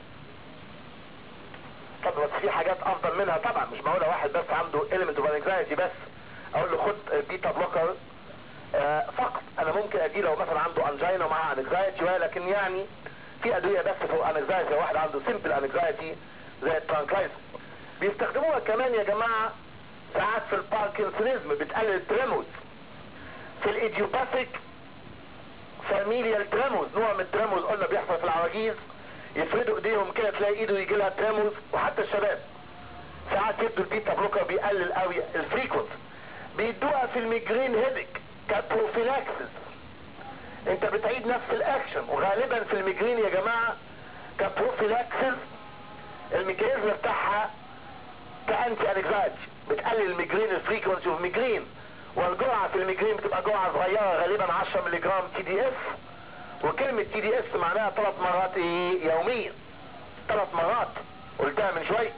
طب بس في حاجات افضل منها طبعا مش معقوله واحد بس عنده element of anxiety بس اقول له خد بيتا بلوكر آه فقط انا ممكن ادي لو مثلا عنده انجينا مع انكزايتي ولكن يعني في ادويه بس فوق انكزايتي واحد عنده سيمبل انكزايتي زي الترانكلايزر بيستخدموها كمان يا جماعه ساعات في الباركنسونيزم بتقلل التريموز في الايديوباثيك فاميليال تريموز نوع من التريموز قلنا بيحصل في العواجيز يفردوا ايديهم كده تلاقي ايده يجي لها تريموز وحتى الشباب ساعات يدوا البيتا بلوكر بيقلل قوي الفريكونس بيدوها في الميجرين هيدك كبروفيلاكسس انت بتعيد نفس الاكشن وغالبا في الميجرين يا جماعه كبروفيلاكسس الميكانيزم بتاعها كانتي انكزاج بتقلل الميجرين الفريكونسي اوف ميجرين والجرعه في الميجرين بتبقى جرعه صغيره غالبا 10 ملي جرام تي دي اس وكلمه تي دي اس معناها ثلاث مرات ايه يوميا ثلاث مرات قلتها من شويه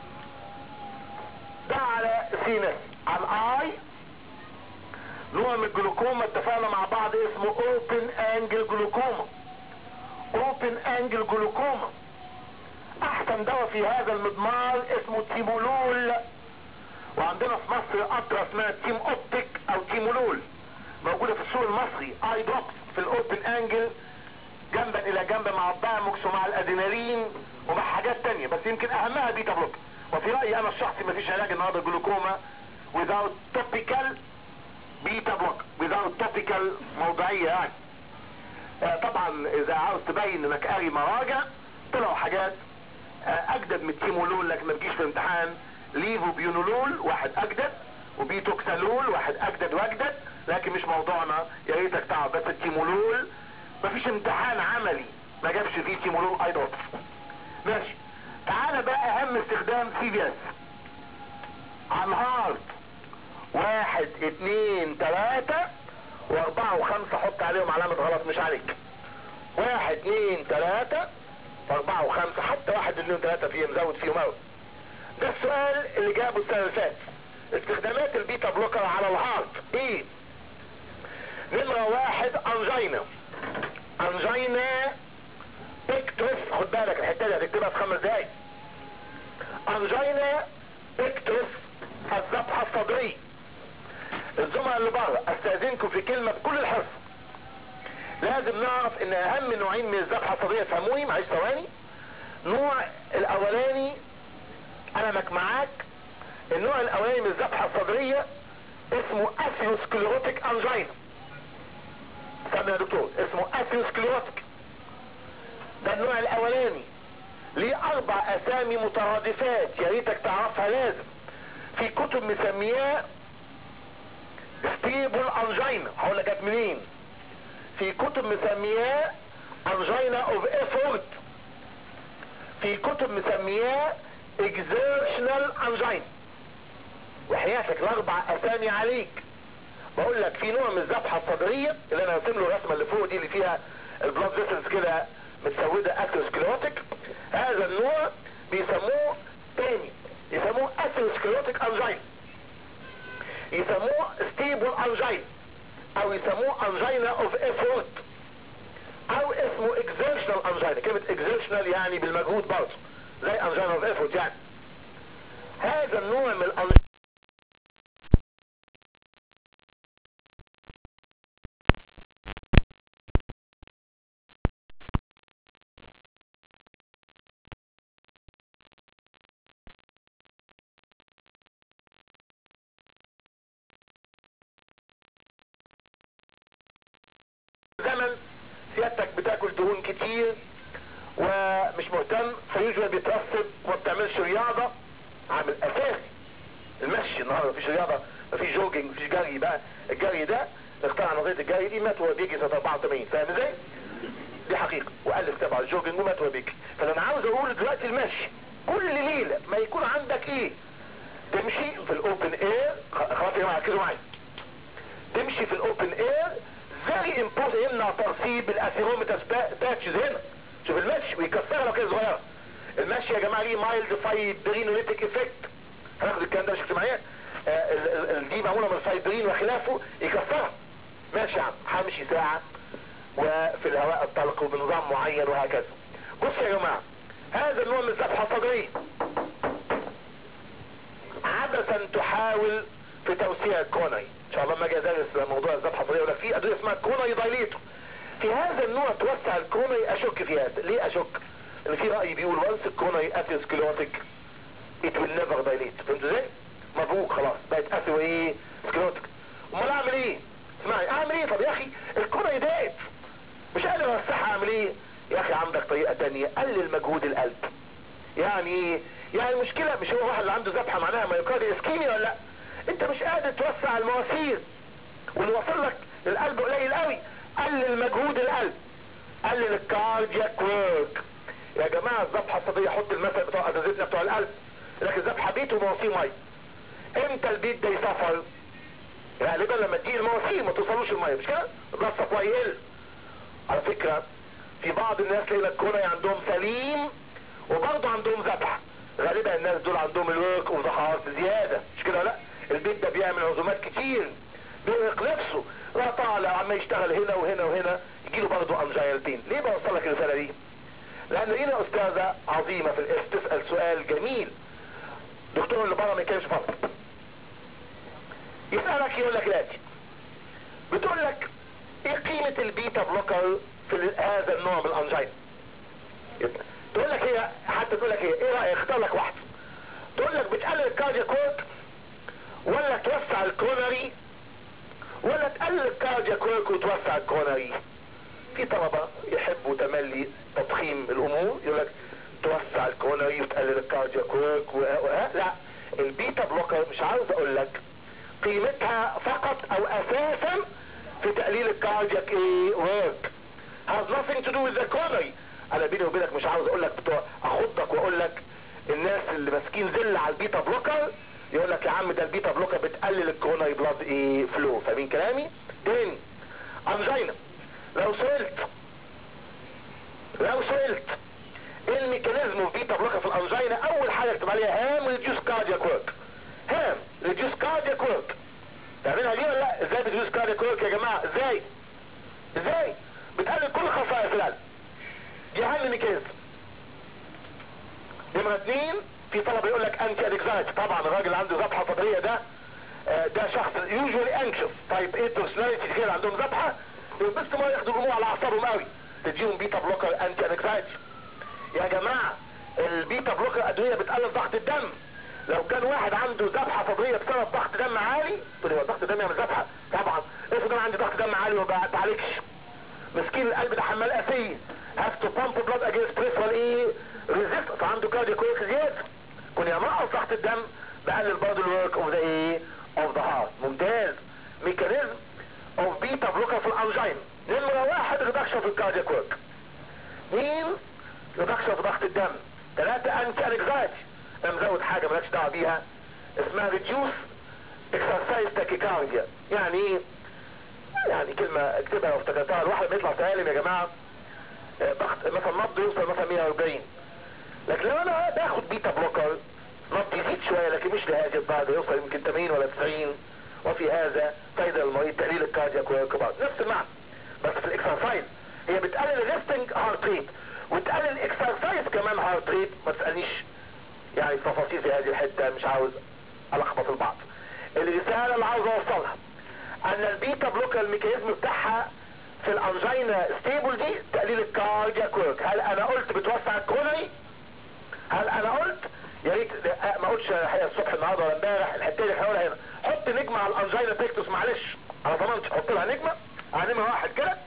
ده على سينس على الاي نوع من الجلوكوما اتفقنا مع بعض اسمه اوبن انجل جلوكوما اوبن انجل جلوكوما احسن دواء في هذا المضمار اسمه تيمولول وعندنا في مصر قطره اسمها تيم اوبتيك او تيمولول موجوده في السوق المصري اي دروبس في الاوبن انجل جنبا الى جنب مع الدايموكس ومع الادينالين ومع حاجات تانية بس يمكن اهمها بيتا بلوك وفي رايي انا الشخصي مفيش علاج النهارده جلوكوما without topical بيتا بلوك without topical موضعيه يعني آه طبعا اذا عاوز تبين انك قاري مراجع طلعوا حاجات آه اجدد من التيمولول لكن ما تجيش في امتحان ليفو بيونولول واحد اجدد وبيتوكسالول واحد اجدد واجدد لكن مش موضوعنا يا ريتك تعرف بس التيمولول مفيش امتحان عملي ما جابش فيه تيمولول ايضا ماشي تعالى بقى اهم استخدام سي بي اس على الهارت واحد اتنين تلاتة واربعة وخمسة حط عليهم علامة غلط مش عليك واحد اتنين تلاتة واربعة وخمسة حتى واحد اتنين تلاتة فيهم زود فيهم اوي ده السؤال اللي جابه السنة اللي فاتت استخدامات البيتا بلوكر على الهارت ايه نمرة واحد انجينا انجينا اكترس خد بالك الحته دي هتكتبها في خمس دقايق انجينا اكترس الذبحه الصدريه الزملاء اللي بره استاذنكم في كلمه بكل الحرص لازم نعرف ان اهم نوعين من الذبحه الصدريه فهموني معلش ثواني نوع الاولاني قلمك معاك النوع الاولاني من الذبحه الصدريه اسمه اثيروسكليروتيك انجينا سامع يا دكتور اسمه اثيروسكليروتيك ده النوع الاولاني ليه اربع اسامي مترادفات يا ريتك تعرفها لازم في كتب مسمياه ستيبل انجينا هقول لك جت منين في كتب مسمياه انجينا اوف افورت في كتب مسمياه اكزيرشنال انجينا وحياتك الاربع اسامي عليك بقول لك في نوع من الذبحه الصدريه اللي انا راسم له الرسمه اللي فوق دي اللي فيها البلاد فيسلز كده متسوده اثيروسكليروتيك هذا النوع بيسموه تاني يسموه اثيروسكليروتيك انجين يسموه ستيبل انجين او يسموه انجينا اوف افورت او اسمه اكزيرشنال انجينا كلمة اكزيرشنال يعني بالمجهود برضه زي انجينا اوف افورت يعني هذا النوع من الانجينا زمن سيادتك بتاكل دهون كتير ومش مهتم فيوجوال بيترسب وما بتعملش رياضه عامل اساسي المشي النهارده مفيش رياضه مفيش جوجينج مفيش جري بقى الجري ده اخترع نظريه الجري دي مات وهو بيجي سنه 84 فاهم ازاي؟ دي حقيقه والف كتاب على الجوجينج ومات وهو بيجي فاللي انا عاوز اقوله دلوقتي المشي كل ليله ما يكون عندك ايه؟ تمشي في الاوبن اير خلاص يا جماعه ركزوا معايا تمشي في الاوبن اير فيري امبورتنت يمنع ترسيب الاثيروميتاس باتشز هنا شوف المشي ويكسرها لو كده صغيره المشي يا جماعه ليه مايلد فايبرينوليتيك افكت هناخد الكلام ده مش اجتماعيات آه دي معموله من الفايبرين وخلافه يكسرها ماشي يا عم همشي ساعه وفي الهواء الطلق وبنظام معين وهكذا بص يا جماعه هذا النوع من الذبحه الصدريه عبثا تحاول في توسيع الكوني ان شاء الله لما اجي ادرس موضوع الذبحه الصدريه يقول لك في ادويه اسمها كوني دايليتو في هذا النوع توسع الكوني اشك في هذا ليه اشك؟ ان في راي بيقول وانس الكوني اثيروسكليروتيك it will never dilate فهمت ازاي؟ مبروك خلاص بقت اثيرو ايه؟ سكليروتيك امال اعمل ايه؟ اسمعي اعمل ايه طب يا اخي الكوني ضاقت مش قادر اوسعها اعمل ايه؟ يا اخي عندك طريقه تانية قلل مجهود القلب يعني ايه؟ يعني المشكله مش هو واحد اللي عنده ذبحه معناها مايوكارد اسكيميا ولا لا؟ انت مش قادر توسع المواسير واللي وصل لك القلب قليل قوي قلل مجهود القلب قلل الكاردياك ورك يا جماعه الذبحه الصدريه حط المثل بتوع اساتذتنا بتوع القلب لكن الذبحه بيت ومواسير ميه امتى البيت ده يصفر غالبا لما تجي المواسير ما توصلوش الميه مش كده البلاد سبلاي يقل على فكره في بعض الناس تلاقي لك كورونا عندهم سليم وبرضه عندهم ذبح غالبا الناس دول عندهم الورك اوف ذا زياده مش كده لا البيت ده بيعمل عزومات كتير بيرهق نفسه لا طالع عم يشتغل هنا وهنا وهنا يجي له برضه انجايلتين ليه بوصل لك الرساله دي؟ لان لينا استاذه عظيمه في الاس تسال سؤال جميل دكتور اللي بره ما يتكلمش فقط يسالك يقول لك الاتي بتقول لك ايه قيمه البيتا بلوكر في هذا النوع من الانجين تقول لك هي حتى تقول لك ايه ايه رايك اختار لك واحده تقول لك بتقلل الكاردياك ورك ولا توسع الكورونري ولا تقلل الكاردياك ورك وتوسع الكورونري في طلبه يحبوا تملي تضخيم الامور يقول لك توسع الكورونري وتقلل الكاردياك ورك و... و... لا البيتا بلوكر مش عاوز اقول لك قيمتها فقط او اساسا في تقليل الكاردياك ايه ورك has nothing to do with the coronary انا بيني وبينك مش عاوز اقول لك بتوع اخضك واقول لك الناس اللي ماسكين زل على البيتا بلوكر يقول لك يا عم ده البيتا بلوكر بتقلل الكوروناري بلاد ايه فلو فاهمين كلامي تاني انجينا لو سئلت لو سئلت ايه الميكانيزم في بيتا بلوكر في الانجينا اول حاجه اكتب عليها هام ريديوس كاردياك ورك هام ريديوس كاردياك ورك تعملها دي ولا لا ازاي بتريديوس كاردياك ورك يا جماعه ازاي ازاي بتقلل كل خصائص القلب دي اهم ميكانيزم نمرة اتنين في طلبة يقول لك انتي ادكزايت طبعا الراجل اللي عنده ذبحة صدرية ده آه ده شخص يوجوالي انكشف تايب 8 بيرسوناليتي كده عندهم ذبحة بس ما ياخدوا الامور على اعصابهم قوي تديهم بيتا بلوكر انتي ادكزايت يا جماعة البيتا بلوكر ادوية بتقلل ضغط الدم لو كان واحد عنده ذبحة صدرية بسبب ضغط دم عالي تقول هو ضغط الدم يعمل ذبحة طبعا افرض انا عندي ضغط دم عالي وما بعالجش مسكين القلب ده حمال اسيه have to pump blood against peripheral ايه resist فعنده كارديو كويك زيادة كون ينقص ضغط الدم بقلل برضه الورك اوف ذا ايه اوف ذا هارت ممتاز ميكانيزم اوف بيتا بلوكر في الانجين نمرة واحد ريدكشن في الكارديو كويك اثنين ريدكشن في ضغط الدم ثلاثة انتي انكزايتي انا مزود حاجة مالكش دعوة بيها اسمها ريديوس اكسرسايز تاكيكارديا يعني ايه يعني كلمة اكتبها لو افتكرتها الواحد بيطلع سالم يا جماعة ضغط مثلا نبض يوصل مثلا 140 لكن لو انا باخد بيتا بلوكر نبض يزيد شوية لكن مش لهذه الدرجة يوصل يمكن 80 ولا 90 وفي هذا فايدة للمريض تقليل الكاردياك والكبار نفس المعنى بس في الاكسرسايز هي بتقلل الريستنج هارت ريت وتقلل الاكسرسايز كمان هارت ريت ما تسألنيش يعني تفاصيل في هذه الحتة مش عاوز الخبط البعض الرسالة اللي عاوز اوصلها ان البيتا بلوكر الميكانيزم بتاعها في الانجينا ستيبل دي تقليل الكاردياك ورك هل انا قلت بتوسع الكورونري هل انا قلت يا ريت ما قلتش الحقيقه الصبح النهارده ولا امبارح الحته دي هقولها هنا حط نجمه على الانجينا بيكتوس معلش على ضمانتي حط لها نجمه على نمره واحد كده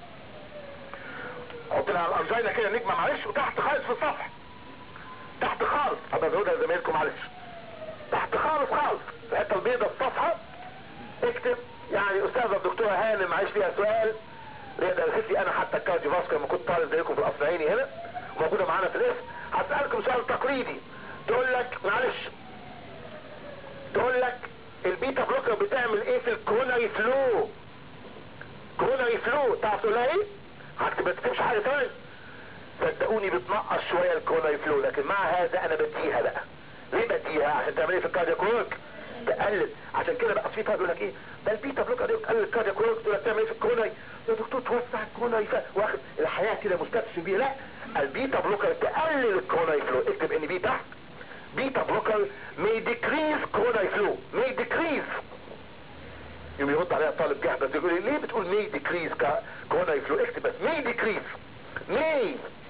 حط لها على الانجينا كده نجمه معلش وتحت خالص في الصفحه تحت خالص هبقى ازودها لزمايلكم معلش تحت خالص خالص الحته البيضاء في الصفحه اكتب يعني استاذه الدكتوره هانم عايش فيها سؤال اللي درست لي انا حتى الكارديو فاسكولار لما كنت طالب زيكم في القصر عيني هنا وموجوده معانا في الاسم هسالكم سؤال تقليدي تقول لك معلش تقول لك البيتا بلوكر بتعمل ايه في الكوروناري فلو كوروناري فلو تعرف تقول لها ايه؟ هكتب ما تكتبش حاجه ثانيه صدقوني بتنقص شويه الكوروناري فلو لكن مع هذا انا بديها بقى ليه بديها عشان تعمل ايه في الكاردياك ورك تقلل عشان كده بقى في طالب يقول لك ايه ده البيتا بلوكر دي بتقلل الكاردياك ورك تقول لك تعمل ايه في الكوروناري يا دكتور توسع الكوروناري واخد الحياه كده مستكشف بيها لا البيتا بلوكر تقلل الكوروناري فلو اكتب ان بي تحت بيتا بلوكر may decrease coronary flow may decrease يوم يرد عليها الطالب جهبة يقول لي ليه بتقول may decrease coronary flow اكتب بس may decrease may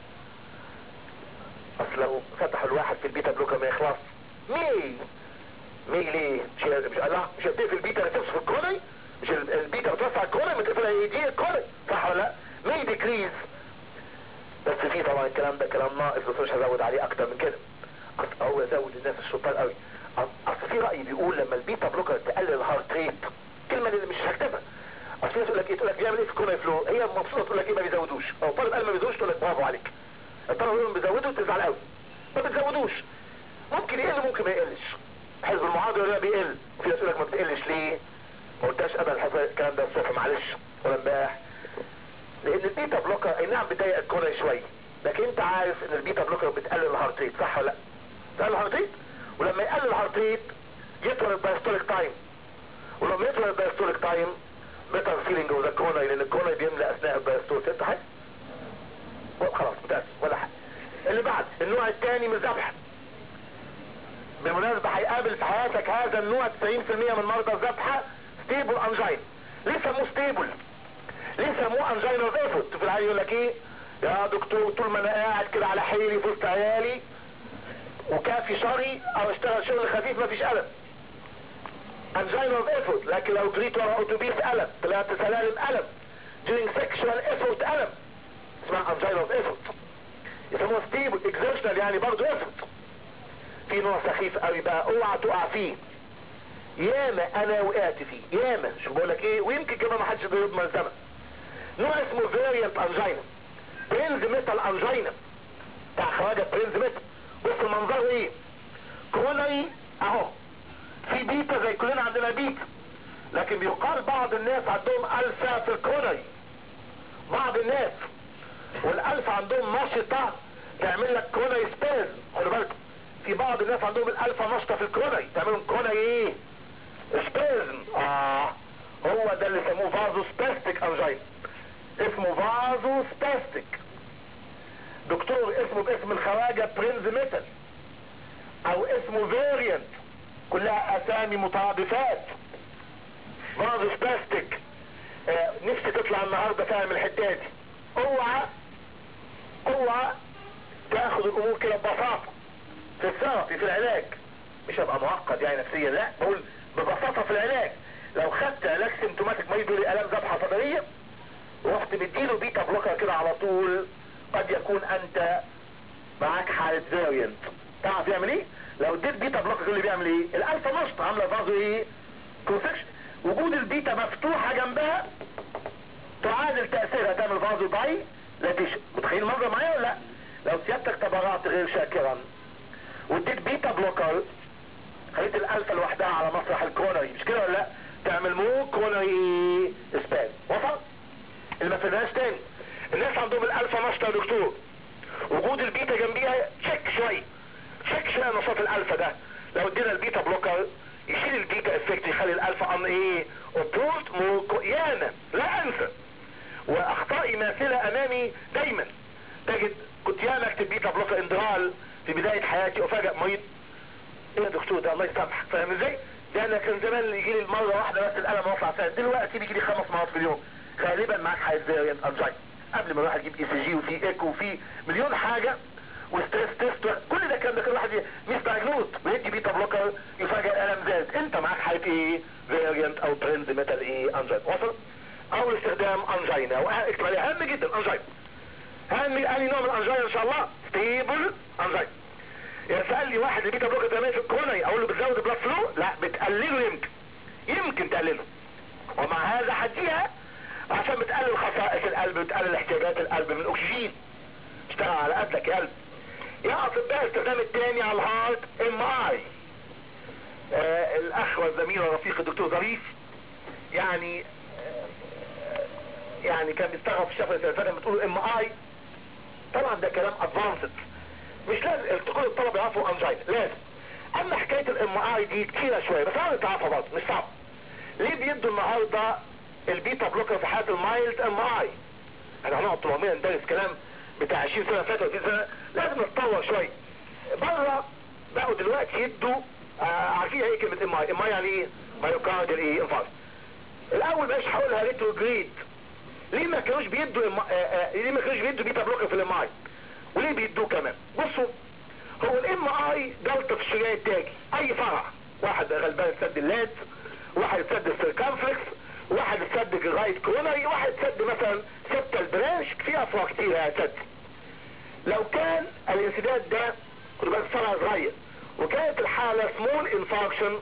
اصل لو فتحوا الواحد في البيتا بلوكر ما يخلص may may ليه مش مش الله مش هتقفل البيتا اللي تمسك الكورونري مش البيتا بتوسع الكورونري بتقفل دي الكورونري صح ولا لا may decrease بس في طبعا الكلام ده كلام ناقص بس مش هزود عليه اكتر من كده اصل هو زود الناس الشطار قوي اصل في راي بيقول لما البيتا بلوكر تقلل الهارت ريت كلمه اللي مش هكتبها اصل في ناس تقول لك ايه تقول لك بيعمل ايه في الكورونري فلو هي مبسوطه تقول لك ايه ما بيزودوش او طالب قال ما بيزودوش تقول لك برافو عليك الطلبه يقولوا بيزودوا تزعل قوي ما بتزودوش ممكن يقل ممكن ما يقلش حزب المعارضه ده بيقل في ناس يقول لك ما بتقلش ليه ما قلتهاش ابدا الكلام ده الصبح معلش ولا امبارح لان البيتا بلوكر اي نعم بتضايق الكولا شويه لكن انت عارف ان البيتا بلوكر بتقلل الهارت ريت صح ولا لا؟ بتقلل الهارت ريت ولما يقلل الهارت ريت يطول الدايستوليك تايم ولما يطول الدايستوليك تايم بيتر فيلينج اوف ذا كوناي لان الكوناي بيملى اثناء الدايستول انت حاجه خلاص متاسف ولا حاجه اللي بعد النوع الثاني من الذبح بالمناسبة هيقابل في حياتك هذا النوع 90% من مرضى الذبحة ستيبل انجين ليه سموه ستيبل ليه سموه انجين اوف ايفورت في العيال يقول لك ايه يا دكتور طول ما انا قاعد كده على حيلي في وسط عيالي وكافي شري او اشتغل شغل خفيف مفيش الم انجين اوف ايفورت لكن لو جريت ورا اتوبيس الم طلعت سلالم الم during sexual effort الم اسمها انجين اوف ايفورت يسموها ستيبل اكزيرشنال يعني برضه ايفورت في نوع سخيف قوي بقى اوعى تقع فيه ياما انا وقعت فيه ياما شو بقول لك ايه ويمكن كمان ما حدش يقدر يضمن الزمن نوع اسمه فاريانت انجينا برينز ميتال انجينا بتاع خواجه برينز ميتال بص المنظر ايه كوني اهو في بيتا زي كلنا عندنا بيتا لكن بيقال بعض الناس عندهم الفا في الكوني بعض الناس والالفا عندهم نشطه تعمل لك كوني سباز خلي بالكم في بعض الناس عندهم الالفا نشطه في الكوني تعملهم كوني ايه سبازم اه هو ده اللي سموه فازو سباستيك انجين اسمه فازو سباستيك دكتور اسمه باسم الخواجه برينز ميتال او اسمه فاريانت كلها اسامي مترادفات فازو سباستيك آه نفسي تطلع النهارده فاهم الحته دي اوعى اوعى تاخد الامور كده ببساطه في الثيرابي في العلاج مش هبقى معقد يعني نفسيا لا بقول ببساطه في العلاج لو خدت علاج سيمتوماتيك ما يدري الام ذبحه صدريه ورحت مديله بيتا بلوكر كده على طول قد يكون انت معاك حاله فاريانت تعرف يعمل ايه؟ لو اديت بيتا بلوكر اللي بيعمل ايه؟ الالفا نشط عامله فازو ايه؟ كونسكشن وجود البيتا مفتوحه جنبها تعادل تاثيرها تعمل فازو باي لاتيشن متخيل المنظر معايا ولا لا؟ لو سيادتك تبرعت غير شاكرا واديت بيتا بلوكر خليت الالفا لوحدها على مسرح الكورنري مش كده ولا لا تعمل مو كورنري اسبان وصل اللي ما فهمناش تاني الناس عندهم الالفا نشطه يا دكتور وجود البيتا جنبيها تشيك شويه تشيك شويه نشاط الالفا ده لو ادينا البيتا بلوكر يشيل البيتا افكت يخلي الالفا ان ايه اوبوست مو ياما لا انسى واخطائي ماثله امامي دايما تجد كنت ياما اكتب بيتا بلوكر اندرال في بداية حياتي افاجئ مريض ايه يا دكتور ده الله يسامحك فاهم ازاي؟ ده انا كان زمان يجي لي المرة واحدة بس الالم وقع فيها دلوقتي بيجي لي خمس مرات في اليوم غالبا معاك حاجة فاريانت انجين قبل ما الواحد يجيب اي سي جي وفي ايكو وفي مليون حاجة وستريس تيست كل ده كان ده كل واحد مش دايجنوز ويدي بيتا بلوكر يفاجئ الالم زاد انت معاك حاجة ايه؟ فاريانت او برينز ميتال ايه انجين وصل؟ اول استخدام انجينا واكتب عليها هام جدا انجين هام اني نوع من الانجين ان شاء الله ستيبل انجين يسأل لي واحد البيتا بلوكر بتعمل في الكوروني اقول له بتزود البلاد فلو لا بتقلله يمكن يمكن تقلله ومع هذا هديها عشان بتقلل خصائص القلب بتقلل احتياجات القلب من الاكسجين اشتغل على قدك يا قلب يا اطباء الاستخدام الثاني على الهارت ام اي آه الاخ والزميل والرفيق الدكتور ظريف يعني آه يعني كان بيستغرب في الشفره الثلاثه لما تقول ام اي طبعا ده كلام ادفانسد مش لازم كل الطلبه يعرفوا انجين لازم اما حكايه الام اي دي كتيره شويه بس انا تعرفها برضه مش صعب ليه بيدوا النهارده البيتا بلوكر في حاله المايلد ام اي احنا هنقعد طول عمرنا ندرس كلام بتاع 20 سنه فاتوا 30 سنه لازم نتطور شويه بره بقوا دلوقتي يدوا آه عارفين ايه كلمه ام اي ام اي يعني ايه مايوكارديال ايه انفاركت الاول مش هقولها ريتروجريد ليه ما كانوش بيدوا آه آه ليه ما كانوش بيدوا بيتا بلوكر في الام اي وليه بيدوه كمان بصوا هو الام اي جلطه في الشريان التاجي اي فرع واحد غلبان سد اللات واحد سد السيركمفلكس واحد سد الرايت كورونري واحد سد مثلا ستة البرانش في افرع كتير يا سد لو كان الانسداد ده خد بالك فرع صغير وكانت الحالة سمول انفاركشن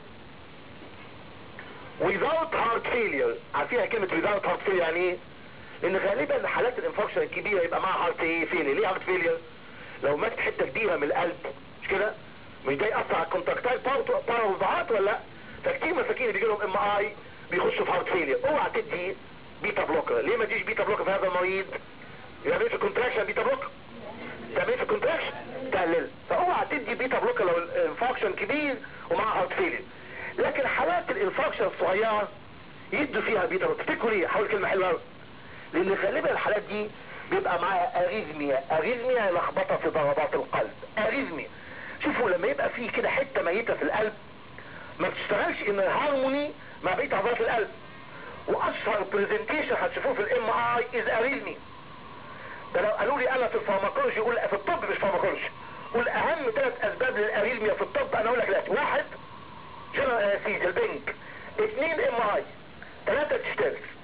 without heart failure عارفين كلمة without heart failure يعني ايه؟ لان غالبا حالات الانفكشن الكبيره يبقى معاها هارت ايه فيلير ليه هارت فيلير لو مات حته كبيره من القلب مش كده مش ده ياثر على الكونتراكتايل باور وضعات ولا لا فكتير مساكين بيجي لهم ام اي بيخشوا في هارت فيلير اوعى تدي بيتا بلوكر ليه ما تديش بيتا بلوكر في هذا المريض يعمل في الكونتراكشن بيتا بلوكر تعمل في الكونتراكشن تقلل فاوعى تدي بيتا بلوكر لو الانفاكشن كبير ومع هارت فيلير لكن حالات الانفاكشن الصغيره يدوا فيها بيتا بلوكر تفتكروا ليه حاول كلمه حلوه لان غالبا الحالات دي بيبقى معاها اريزميا اريزميا لخبطه في ضربات القلب اريزميا شوفوا لما يبقى فيه كده حته ميته في القلب ما بتشتغلش ان الهارموني مع بقيه عضلات القلب واشهر برزنتيشن هتشوفوه في الام اي از اريزمي ده لو قالوا لي انا في الفارماكولوجي يقول في الطب مش فارماكولوجي قول اهم ثلاث اسباب للاريزميا في الطب انا اقول لك دلوقتي واحد جنرال انستيزيا البنك اثنين ام اي ثلاثه تشتغل